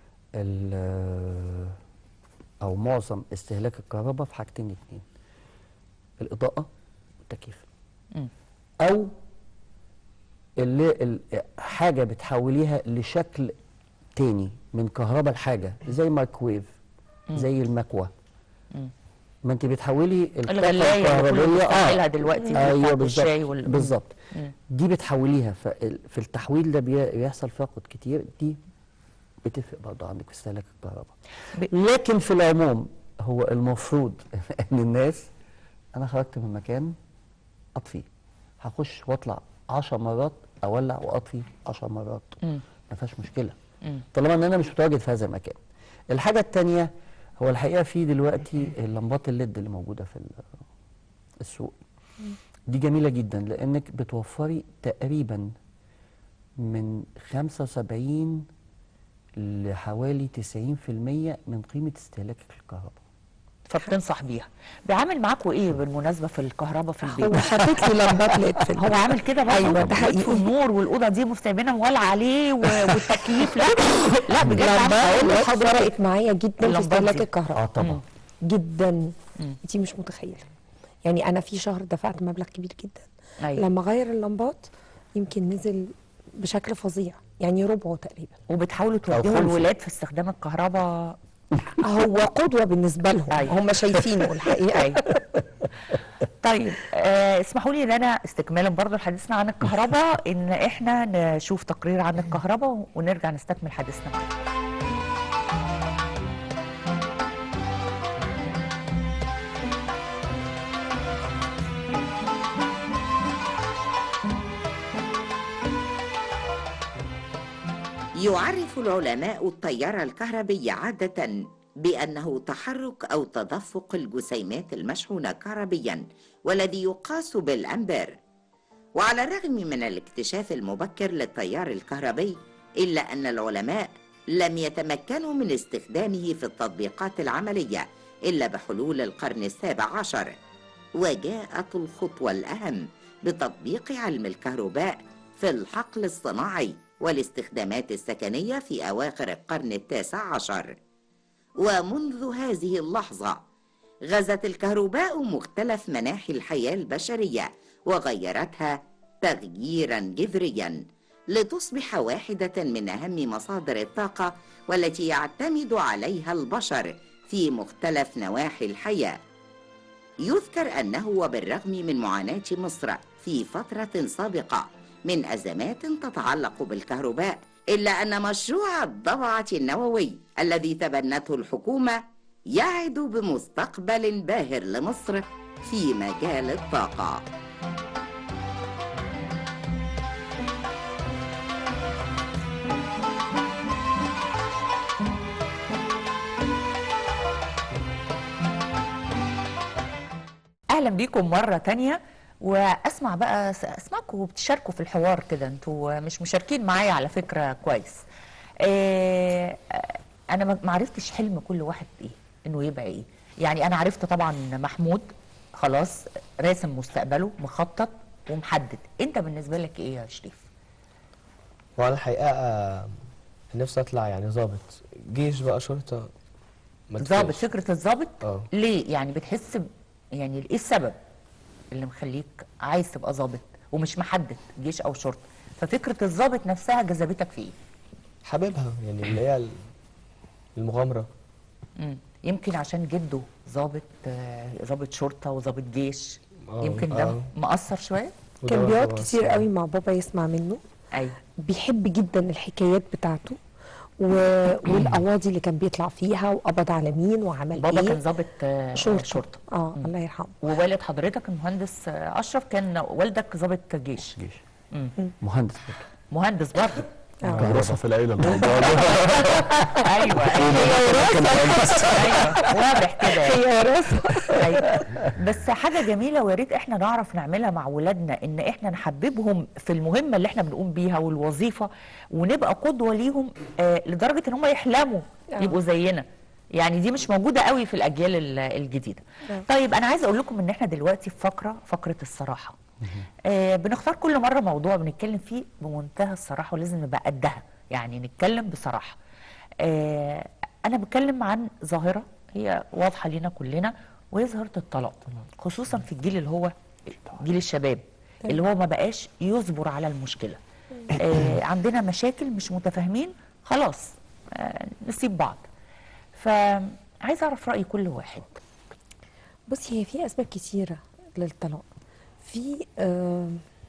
ال- او معظم استهلاك الكهرباء في حاجتين اتنين الاضاءه والتكييف مم. او اللي ال- حاجه بتحوليها لشكل تاني من كهرباء لحاجه زي مايكرويف مم. زي المكوى مم. ما انت بتحولي الطاقه الغلاية اللي كله الكهربائيه بيستعملها دلوقتي بتاعت ايوه الشاي بالظبط وال- بالظبط مم. دي بتحوليها فال- في التحويل ده بي- بيحصل فاقد كتير دي بتفرق برضه عندك في استهلاك الكهرباء لكن في العموم هو المفروض ان الناس انا خرجت من مكان اطفي هخش واطلع 10 مرات اولع واطفي 10 مرات مم. ما فيهاش مشكله مم. طالما ان انا مش متواجد في هذا المكان الحاجه الثانيه هو الحقيقه في دلوقتي اللمبات الليد اللي موجوده في ال- السوق دي جميله جدا لانك بتوفري تقريبا من 75 لحوالي 90% من قيمه استهلاكك للكهرباء فبتنصح بيها بيعمل معاكوا ايه بالمناسبه في الكهرباء في البيت هو حاطط لي لمبات ليد في هو عامل كده برضه أيوة، ده بيطفوا حقيقي. النور والاوضه دي سايبينها مولعه عليه و- والتكييف لا لا بجد عامل اللمبات هقول الليد لحضرتك فرقت معايا جدا في اللمبات استهلاك دي. الكهرباء اه طبعا جدا مم. انت مش متخيله يعني انا في شهر دفعت مبلغ كبير جدا أيوة. لما غير اللمبات يمكن نزل بشكل فظيع يعني ربعه تقريبا وبتحاولوا توديوا خلفه. الولاد في استخدام الكهرباء هو قدوه بالنسبه لهم أيوة. هم شايفينه الحقيقه أيوة. طيب آه اسمحوا لي ان انا استكمالا برضو حديثنا عن الكهرباء ان احنا نشوف تقرير عن الكهرباء ونرجع نستكمل حديثنا معاكم يعرف العلماء التيار الكهربي عادة بأنه تحرك أو تدفق الجسيمات المشحونة كهربيا والذي يقاس بالأمبير وعلى الرغم من الاكتشاف المبكر للتيار الكهربي إلا أن العلماء لم يتمكنوا من استخدامه في التطبيقات العملية إلا بحلول القرن السابع عشر وجاءت الخطوة الأهم بتطبيق علم الكهرباء في الحقل الصناعي والاستخدامات السكنية في أواخر القرن التاسع عشر ومنذ هذه اللحظة غزت الكهرباء مختلف مناحي الحياة البشرية وغيرتها تغييرا جذريا لتصبح واحدة من أهم مصادر الطاقة والتي يعتمد عليها البشر في مختلف نواحي الحياة يذكر أنه وبالرغم من معاناة مصر في فترة سابقة من أزمات تتعلق بالكهرباء إلا أن مشروع الضبعة النووي الذي تبنته الحكومة يعد بمستقبل باهر لمصر في مجال الطاقة اهلا بيكم مره تانية واسمع بقى اسمعكم بتشاركوا في الحوار كده انتوا مش مشاركين معايا على فكره كويس إيه انا ما ما عرفتش حلم كل واحد ايه انه يبقى ايه يعني انا عرفت طبعا محمود خلاص راسم مستقبله مخطط ومحدد انت بالنسبه لك ايه يا شريف وانا الحقيقه آه، نفسي اطلع يعني ضابط جيش بقى شرطه ما ضابط تفرقش. فكره الضابط اه ليه يعني بتحس ب- يعني ايه السبب اللي مخليك عايز تبقى ضابط ومش محدد جيش او شرطه ففكره الضابط نفسها جذبتك فيه حاببها يعني اللي هي ال- المغامره مم. يمكن عشان جده ضابط آه، ضابط شرطه وضابط جيش آه، يمكن ده آه. مأثر شويه كان وده بيقعد هو كتير الصراحة. قوي مع بابا يسمع منه ايوه بيحب جدا الحكايات بتاعته و... والقواضي اللي كان بيطلع فيها وقبض على مين وعمل بابا ايه كان ضابط آه، شرطه, شرطه اه الله يرحمه ووالد حضرتك المهندس آه، اشرف كان والدك ضابط جيش جيش مم. مهندس برضه مهندس برضه وراثه في العيله الموضوع ده ايوه ايوه واضح كده يعني. هي وراثه أيوة. بس حاجه جميله ويا ريت احنا نعرف نعملها مع ولادنا ان احنا نحببهم في المهمه اللي احنا بنقوم بيها والوظيفه ونبقى قدوه ليهم آه لدرجه ان هم يحلموا آه. يبقوا زينا يعني دي مش موجوده قوي في الاجيال ال- الجديده آه. طيب انا عايزه اقول لكم ان احنا دلوقتي في فقره فقره الصراحه آه بنختار كل مره موضوع بنتكلم فيه بمنتهى الصراحه ولازم نبقى قدها يعني نتكلم بصراحه آه انا بتكلم عن ظاهره هي واضحه لينا كلنا وهي ظاهره الطلاق خصوصا في الجيل اللي هو جيل الشباب اللي هو ما بقاش يصبر على المشكله آه عندنا مشاكل مش متفاهمين خلاص آه نسيب بعض فعايز اعرف راي كل واحد بصي هي في اسباب كتيره للطلاق في آه،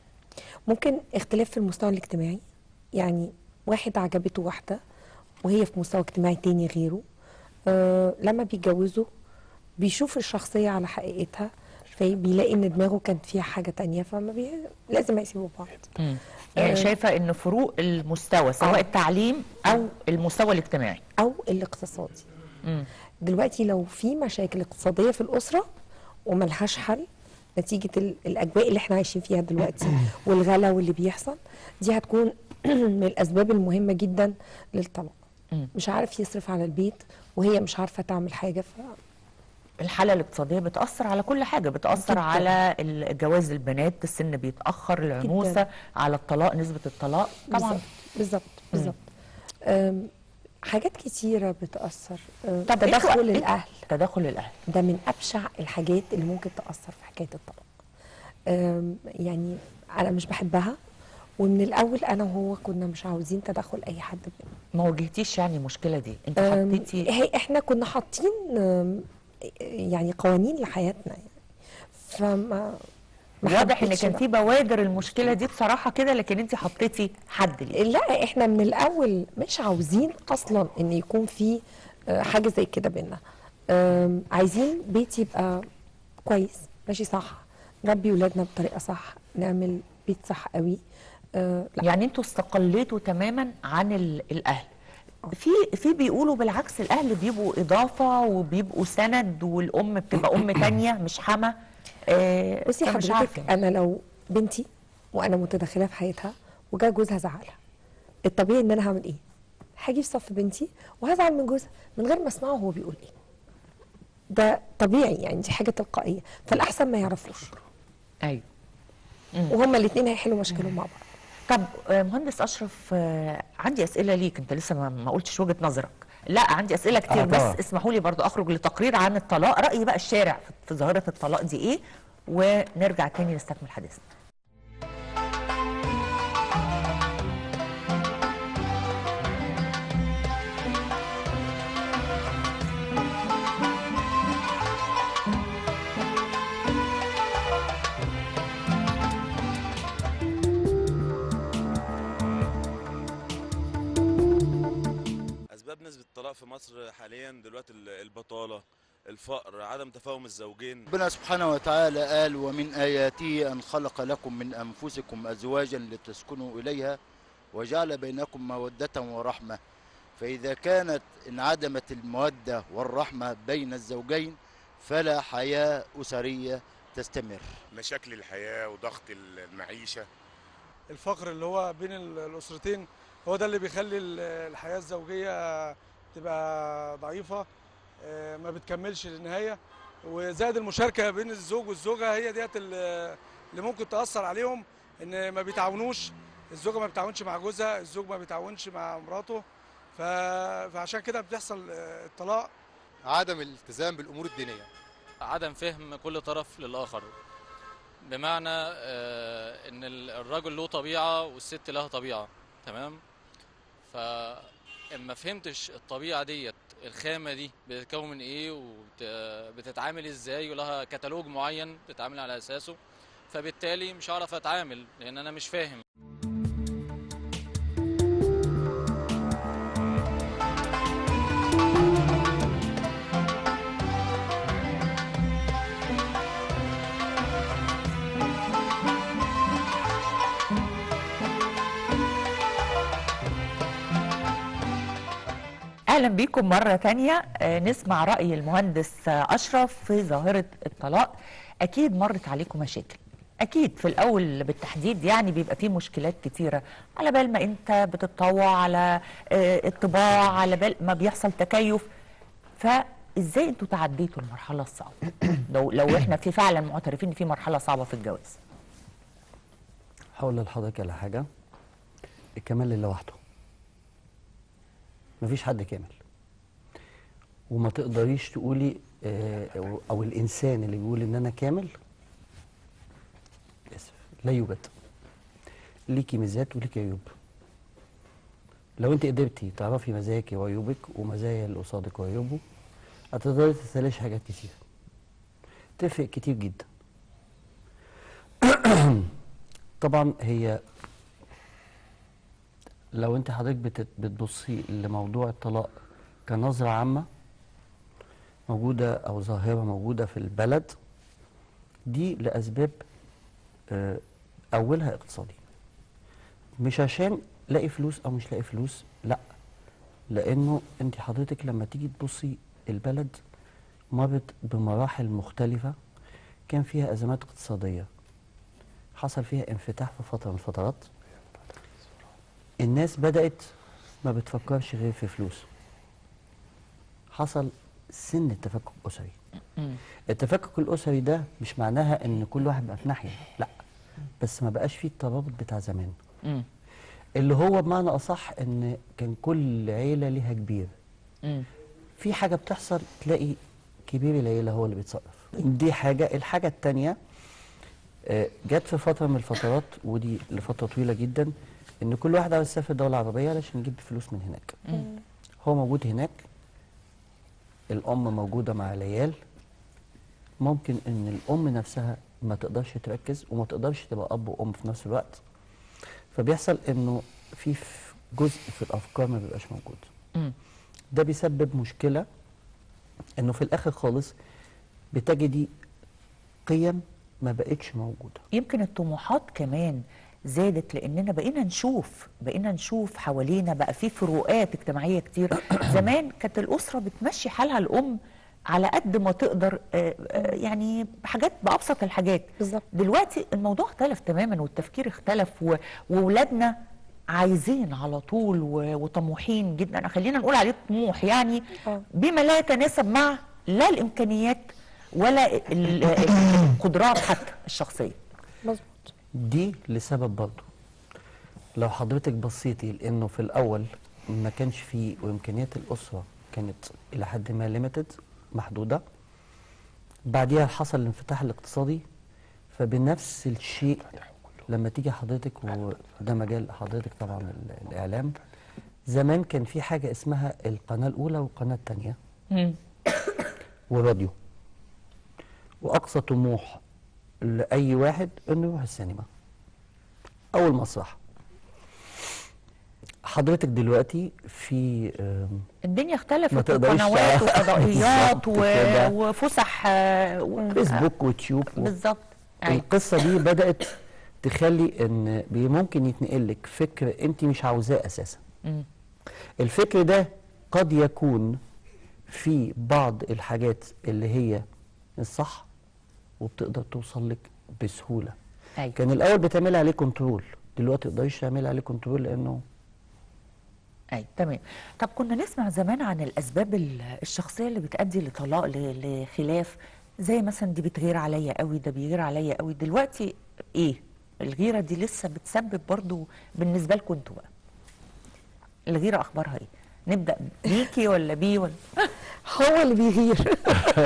ممكن اختلاف في المستوى الاجتماعي يعني واحد عجبته واحده وهي في مستوى اجتماعي تاني غيره آه، لما بيتجوزوا بيشوف الشخصيه على حقيقتها فبيلاقي ان دماغه كانت فيها حاجه تانية فما بي... لازم يسيبوا بعض مم. يعني آه. شايفه ان فروق المستوى سواء آه. التعليم او المستوى الاجتماعي او الاقتصادي مم. دلوقتي لو في مشاكل اقتصاديه في الاسره وملهاش حل نتيجه ال- الاجواء اللي احنا عايشين فيها دلوقتي والغلا واللي بيحصل دي هتكون من الاسباب المهمه جدا للطلاق مم. مش عارف يصرف على البيت وهي مش عارفه تعمل حاجه ف الحاله الاقتصاديه بتاثر على كل حاجه بتاثر جداً. على ال- جواز البنات السن بيتاخر العنوسه جداً. على الطلاق نسبه الطلاق طبعا بالظبط بالظبط بالظبط أم، حاجات كتيره بتاثر أم، طب انتوا- تدخل انتوا- الاهل تدخل الاهل ده من ابشع الحاجات اللي ممكن تاثر في حكايه الطلاق أم، يعني انا مش بحبها ومن الاول انا وهو كنا مش عاوزين تدخل اي حد بينا ما واجهتيش يعني المشكله دي انت أم، حطيتي هي احنا كنا حاطين أم، يعني قوانين لحياتنا يعني فما ما واضح ان حبيتش كان بقى. في بوادر المشكله دي بصراحه كده لكن انت حطيتي حد ليه لا احنا من الاول مش عاوزين اصلا ان يكون في آه، حاجه زي كده بينا آم، عايزين بيت يبقى كويس ماشي صح نربي ولادنا بطريقه صح نعمل بيت صح قوي آه، لا يعني انتوا استقليتوا تماما عن ال- الاهل في في بيقولوا بالعكس الاهل بيبقوا اضافه وبيبقوا سند والام بتبقى ام تانية مش حما آه بصي فمش حضرتك عارفة. انا لو بنتي وانا متدخله في حياتها وجا جوزها زعلها الطبيعي ان انا هعمل ايه هاجي في صف بنتي وهزعل من جوزها من غير ما اسمعه هو بيقول ايه ده طبيعي يعني دي حاجه تلقائيه فالاحسن ما يعرفوش ايوه وهما الاثنين هيحلوا مشاكلهم مع بعض طب آه، مهندس اشرف آه، عندي اسئله ليك انت لسه ما, ما قلتش وجهه نظرك لا عندي اسئله كتير آه، بس طبعا. اسمحوا لي برضو اخرج لتقرير عن الطلاق راي بقى الشارع في- في ظاهره الطلاق دي ايه ونرجع تاني نستكمل حديثنا اسباب نسبه الطلاق في مصر حاليا دلوقتي ال- البطاله الفقر عدم تفاهم الزوجين ربنا سبحانه وتعالى قال ومن آياته أن خلق لكم من أنفسكم أزواجا لتسكنوا إليها وجعل بينكم مودة ورحمة فإذا كانت انعدمت المودة والرحمة بين الزوجين فلا حياة أسرية تستمر مشاكل الحياة وضغط المعيشة الفقر اللي هو بين ال- الاسرتين هو ده اللي بيخلي ال- الحياه الزوجيه تبقى ضعيفه آه، ما بتكملش للنهايه وزائد المشاركه بين الزوج والزوجه هي ديت ال- اللي ممكن تاثر عليهم ان ما بيتعاونوش الزوجه ما بتتعاونش مع جوزها الزوج ما بيتعاونش مع مراته ف... فعشان كده بتحصل آه، الطلاق عدم الالتزام بالامور الدينيه عدم فهم كل طرف للآخر بمعنى آه، إن ال- الرجل له طبيعة والست لها طبيعة تمام فإما فهمتش الطبيعة ديت الخامة دي بتتكون من إيه وبتتعامل إزاي ولها كتالوج معين بتتعامل على أساسه فبالتالي مش هعرف اتعامل لان انا مش فاهم اهلا بيكم مره تانية آه، نسمع راي المهندس آه، اشرف في ظاهره الطلاق اكيد مرت عليكم مشاكل اكيد في الاول بالتحديد يعني بيبقى فيه مشكلات كتيره على بال ما انت بتتطوع على آه، الطباع على بال ما بيحصل تكيف فازاي انتوا تعديتوا المرحله الصعبه لو لو احنا في فعلا معترفين ان في مرحله صعبه في الجواز هقول لحضرتك على حاجه الكمال لله وحده مفيش حد كامل وما تقدريش تقولي آه، أو- او الانسان اللي بيقول ان انا كامل اسف لا يوجد ليكي ميزات وليكي عيوب لو انت قدرتي تعرفي مزاياكي وعيوبك ومزايا اللي قصادك وعيوبه هتقدري تتلاشي حاجات كتير تفرق كتير جدا طبعا هي لو انت حضرتك بت- بتبصي لموضوع الطلاق كنظرة عامة موجودة أو ظاهرة موجودة في البلد دي لأسباب آه، أولها اقتصادي مش عشان لاقي فلوس أو مش لاقي فلوس لا لأنه انت حضرتك لما تيجي تبصي البلد مرت بمراحل مختلفة كان فيها أزمات اقتصادية حصل فيها انفتاح في فترة من الفترات الناس بدأت ما بتفكرش غير في فلوس حصل سن التفكك الأسري التفكك الأسري ده مش معناها إن كل واحد بقى في ناحية لا بس ما بقاش فيه الترابط بتاع زمان مم. اللي هو بمعنى أصح إن كان كل عيلة ليها كبير مم. في حاجة بتحصل تلاقي كبير العيلة هو اللي بيتصرف دي حاجة الحاجة التانية آه، جت في فترة من الفترات ودي لفترة طويلة جدا إن كل واحد عاوز يسافر دولة عربية علشان يجيب فلوس من هناك مم. هو موجود هناك الأم موجودة مع العيال ممكن إن الأم نفسها ما تقدرش تركز وما تقدرش تبقى أب وأم في نفس الوقت فبيحصل إنه في ف- جزء في الأفكار ما بيبقاش موجود مم. ده بيسبب مشكلة إنه في الآخر خالص بتجدي قيم ما بقتش موجودة يمكن الطموحات كمان زادت لاننا بقينا نشوف بقينا نشوف حوالينا بقى في فروقات اجتماعيه كتير زمان كانت الاسره بتمشي حالها الام على قد ما تقدر آه، آه، يعني حاجات بابسط الحاجات بالظبط دلوقتي الموضوع اختلف تماما والتفكير اختلف و- وولادنا عايزين على طول و- وطموحين جدا خلينا نقول عليه طموح يعني بما لا يتناسب مع لا الامكانيات ولا ال- القدرات حتى الشخصيه مظبوط دي لسبب برضه لو حضرتك بصيتي لانه في الاول ما كانش فيه وامكانيات الاسره كانت الى حد ما ليميتد محدوده بعديها حصل الانفتاح الاقتصادي فبنفس الشيء لما تيجي حضرتك وده مجال حضرتك طبعا ال- الاعلام زمان كان في حاجه اسمها القناه الاولى والقناه الثانيه والراديو واقصى طموح لاي واحد انه يروح السينما او المسرح حضرتك دلوقتي في آم، الدنيا ما اختلفت تقدريش وقنوات تعرف- وفضائيات و... بالظبط كده. وفسح آه، و... فيسبوك وتيوب و- بالظبط أيوة. القصه دي بدات تخلي ان بي- ممكن يتنقل لك فكر انت مش عاوزاه اساسا مم. الفكر ده قد يكون في بعض الحاجات اللي هي الصح وبتقدر توصل لك بسهوله أيوة. كان الاول بتعمل عليه كنترول دلوقتي تقدريش تعمل عليه كنترول لانه اي تمام طب كنا نسمع زمان عن الاسباب ال- الشخصيه اللي بتؤدي لطلاق ل- لخلاف زي مثلا دي بتغير عليا قوي ده بيغير عليا قوي دلوقتي ايه الغيره دي لسه بتسبب برضو بالنسبه لكم انتوا بقى الغيره اخبارها ايه نبدا بيكي ولا بيه ولا هو اللي بيغير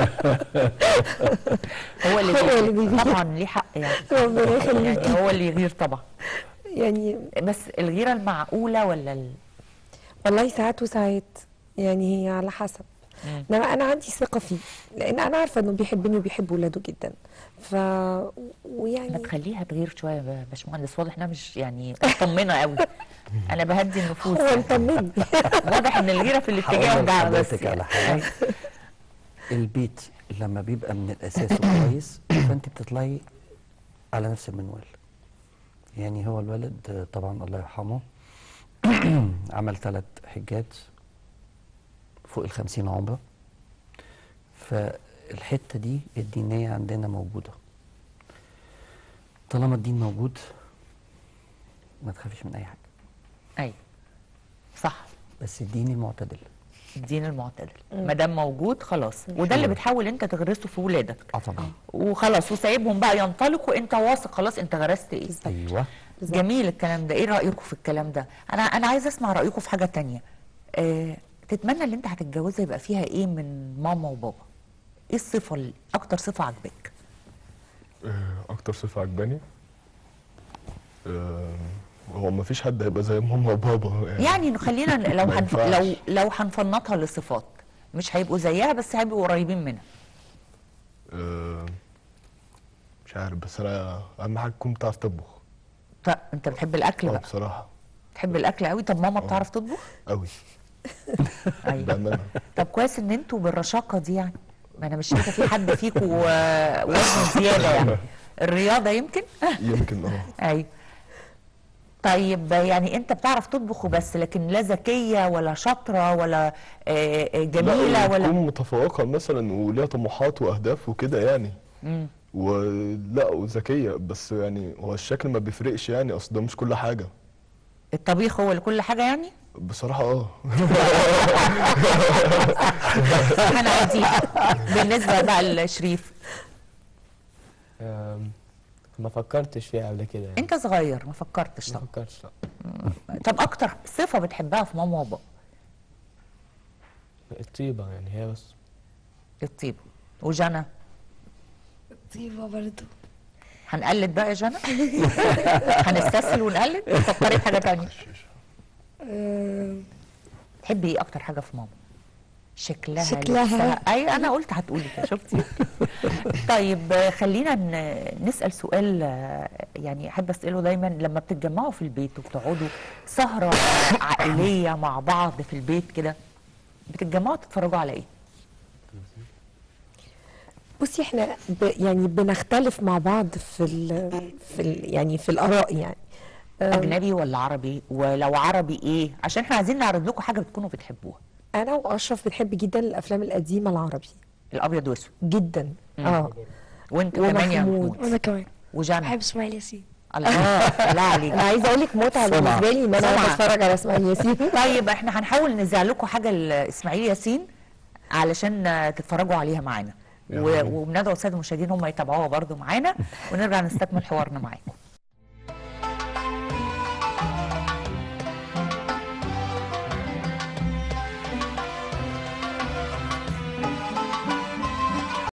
هو اللي هو بيغير. اللي بيغير. طبعا ليه حق يعني ربنا يخليكي. يعني هو اللي يغير طبعا يعني بس الغيره المعقوله ولا ال... والله ساعات وساعات يعني هي على حسب مم. انما انا عندي ثقه فيه لان انا عارفه انه بيحبني وبيحب ولاده جدا ف ويعني ما تخليها تغير شويه يا باشمهندس واضح انها مش يعني مطمنه قوي انا بهدي النفوس هو مطمني واضح ان الغيره في الاتجاه هقول وجعها بس لحضرتك على يعني. حاجه البيت لما بيبقى من الاساس كويس فانت بتطلعي على نفس المنوال يعني هو الولد آه، طبعا الله يرحمه عمل ثلاث حجات فوق الخمسين عمره فالحته دي الدينيه عندنا موجوده طالما الدين موجود ما تخافيش من اي حاجه ايوه صح بس الدين المعتدل الدين المعتدل ما دام موجود خلاص وده اللي بتحاول انت تغرسه في ولادك اه طبعا وخلاص وسايبهم بقى ينطلقوا انت واثق خلاص انت غرست ايه ايوه جميل الكلام ده ايه رايكم في الكلام ده انا انا عايزه اسمع رايكم في حاجه تانية اه تتمنى اللي انت هتتجوزها يبقى فيها ايه من ماما وبابا ايه الصفه اللي اكتر صفه عاجباك آه، اكتر صفه عجباني آه، هو ما فيش حد هيبقى زي ماما وبابا يعني, يعني خلينا لو ما هنف... ينفعش. لو لو هنفنطها لصفات مش هيبقوا زيها بس هيبقوا قريبين منها آه، مش عارف بس انا اهم حاجه تكون بتعرف تطبخ طب انت بتحب الاكل اه بقى بصراحه تحب الاكل قوي طب ماما بتعرف تطبخ قوي ايوه بامانه طب كويس ان انتوا بالرشاقه دي يعني ما انا مش شايفه في حد فيكم آه، وزن زياده يعني الرياضه يمكن يمكن اه ايوه طيب يعني انت بتعرف تطبخ وبس لكن لا ذكيه ولا شاطره ولا آه، آه، جميله لا ولا تكون متفوقه مثلا وليها طموحات واهداف وكده يعني مم. ولا وذكيه بس يعني هو الشكل ما بيفرقش يعني اصل ده مش كل حاجه الطبيخ هو لكل حاجه يعني بصراحه اه انا عادي بالنسبه بقى لشريف أم، ما فكرتش فيها قبل كده يعني انت صغير ما فكرتش ما طب فكرتش لا طب اكتر صفه بتحبها في ماما وبابا الطيبة يعني هي بس الطيبه وجنى طيبة برضو هنقلد بقى يا جنى هنستسهل ونقلد فكري في حاجه تانية أم، تحبي ايه اكتر حاجه في ماما شكلها شكلها. لبسها اي انا قلت هتقولي كده شفتي طيب آه، خلينا ن- نسال سؤال آه، يعني احب اساله دايما لما بتتجمعوا في البيت وبتقعدوا سهره عائليه مع بعض في البيت كده بتتجمعوا تتفرجوا على ايه بصي احنا ب يعني بنختلف مع بعض في ال في ال يعني في الاراء يعني أم، اجنبي ولا عربي ولو عربي ايه عشان احنا عايزين نعرض لكم حاجه بتكونوا بتحبوها انا واشرف بنحب جدا الافلام القديمه العربي الابيض واسود جدا مم. اه وانت كمان يا ومحمود. محمود وانا كمان وجنى بحب اسماعيل ياسين الله لا عليك انا عايزه اقول لك متعه سمعة. بالنسبه لي ان انا سمعة. بتفرج على اسماعيل ياسين طيب احنا هنحاول نذيع لكم حاجه لاسماعيل ياسين علشان آه، تتفرجوا عليها معانا و- وبندعو الساده المشاهدين هم يتابعوها برضو معانا ونرجع نستكمل حوارنا معاكم